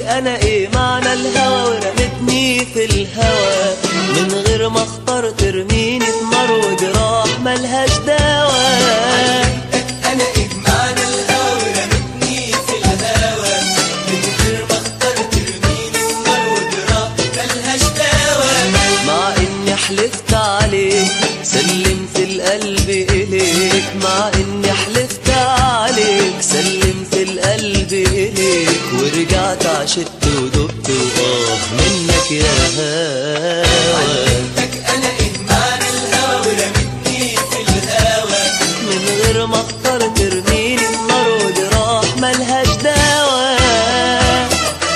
انا ايه معنى الهوى ورمتني في الهوى من غير ما اختار ترميني في نار وجراح ملهاش دواء انا ايه معنى الهوى ورمتني في الهوى من غير ما اختار ترميني في نار وجراح ملهاش دواء مع اني حلفت عليك سلمت القلب اليك مع اني حلفت عليك سلمت القلب اليك ورجعت عشقت ودقت واه منك يا هوا علمتك انا ايه معنى الهوى ورمتني في الهوى من غير ما اختار ترميني النار وجراح ملهاش دواء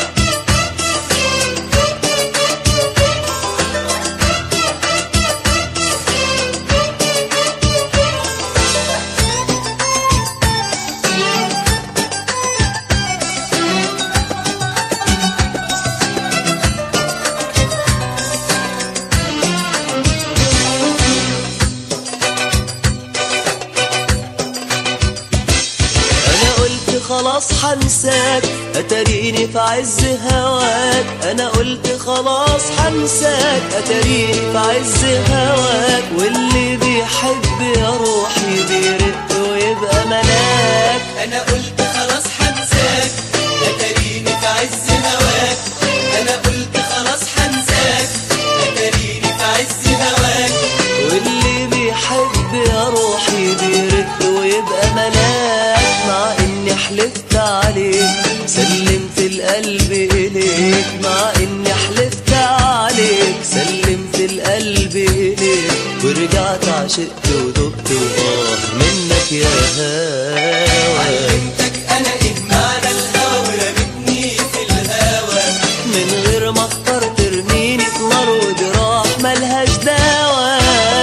انا قلت خلاص حنساك اتريني في عز هواك انا قلت خلاص حنساك اتريني في عز هواك واللي بيحب يا روحي بيرق ويبقى ملاك انا قلت خلاص حنساك اتريني في عز هواك انا قلت خلاص حنساك اتريني في عز هواك واللي بيحب يا روحي بيرق ويبقى ملاك مع اني حلفت عليك سلمت القلب اليك مع اني حلفت عليك سلمت القلب اليك ورجعت عشقت ودقت واه منك يا هوا علمتك انا ايه معنى الهوى ورمتني في الهوى من غير ما اختار ترميني في نار وجراح ملهاش دواء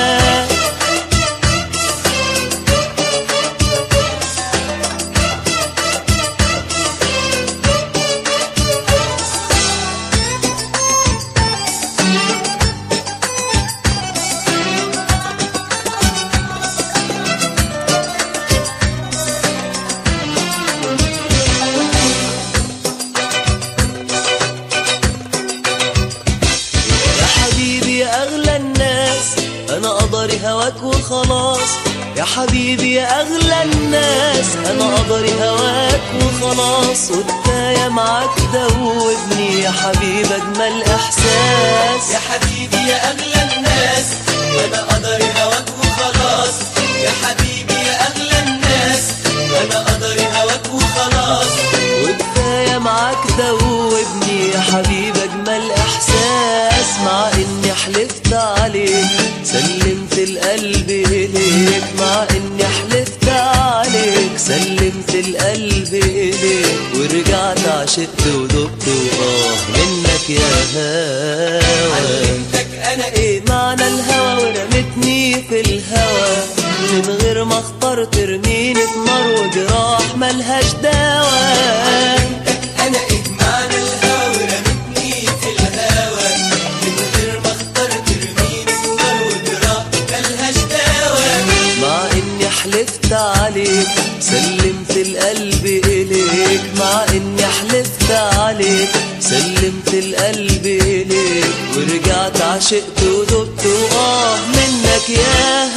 يا حبيبي يا اغلى الناس انا قدري هواك وخلاص يا حبيبي يا اغلى الناس انا قدري هواك وخلاص والتايه معاك دوبني يا حبيبي اجمل احساس يا حبيبي يا اغلى الناس انا قدري هواك وخلاص يا حبيبي يا اغلى الناس انا قدري هواك وخلاص والتايه معاك دوبني يا حبيبي اجمل احساس مع اني حلفت عليك سلمت القلب اليك مع اني حلفت عليك سلمت القلب اليك ورجعت عشقت ودقت واه منك يا هوا علمتك انا ايه ايه معنى الهوى ورمتني في الهوى من غير ما اختار ترميني في نار وجراح ملهاش دواء علمتك انا ايه معنى الهوى ورمتني في الهوى من غير ما اختار ترميني في نار وجراح ملهاش دواء مع اني حلفت عليك سلمت القلب اليك مع اني حلفت عليك سلمت القلب اليك ورجعت عشقت ودقت واه منك يا